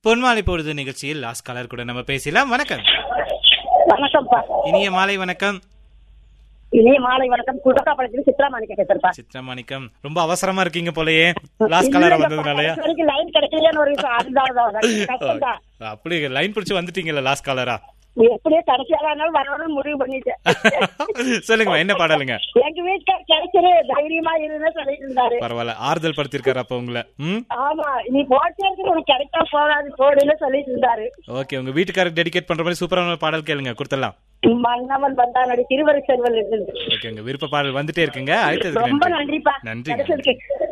பொன்மாலை பொழுது நிகழ்ச்சியில் லாஸ்ட் கலர் கூட நம்ம பேசலாம் வணக்கம் வணக்கம்ப்பா இனிய மாலை வணக்கம் இனிய மாலை வணக்கம் குடக்காப்பாளையத்துல சித்ரா மாணிக்க பேசுறப்பா சித்ரமாணிக்கம் ரொம்ப அவசரமா இருக்கீங்க போலயே லாஸ்ட் கலரா வந்ததுனாலயா வரைக்கும் லைன் கிடைக்கலையான்னு ஒரு விஷயம் அதுதான் கஷ்டம்தான் அப்படி லைன் பிடிச்சு வந்துட்டீங்கல்ல லாஸ்ட் கலரா எப்படியோ கிடைச்சாலும் வரணும்னு முடிவு பண்ணிட்டேன் சொல்லுங்கம்மா என்ன பாடலுங்க எங்க வீட்டுக்கார கிடைச்சிரு தைரியமா இருன்னு சொல்லிட்டு இருந்தாரு பரவாயில்ல ஆறுதல் படுத்திருக்காரு அப்ப உங்களை ம் ஆமா நீ போட்டே இருக்கு உனக்கு கிடைச்சா போகாது போடுன்னு சொல்லிட்டு இருந்தாரு ஓகே உங்க வீட்டுக்காரருக்கு டெடிகேட் பண்ற மாதிரி சூப்பரான பாடல் கேளுங்க கொடுத்துடலாம் மன்னவன் வந்தானடி திருவரை செல்வல் இருந்து ஓகே உங்க விருப்ப பாடல் வந்துட்டே இருக்குங்க அடுத்ததுக்கு ரொம்ப நன்றி நன்றிப்பா நன்றிங்க கிடைச்சதுக்கு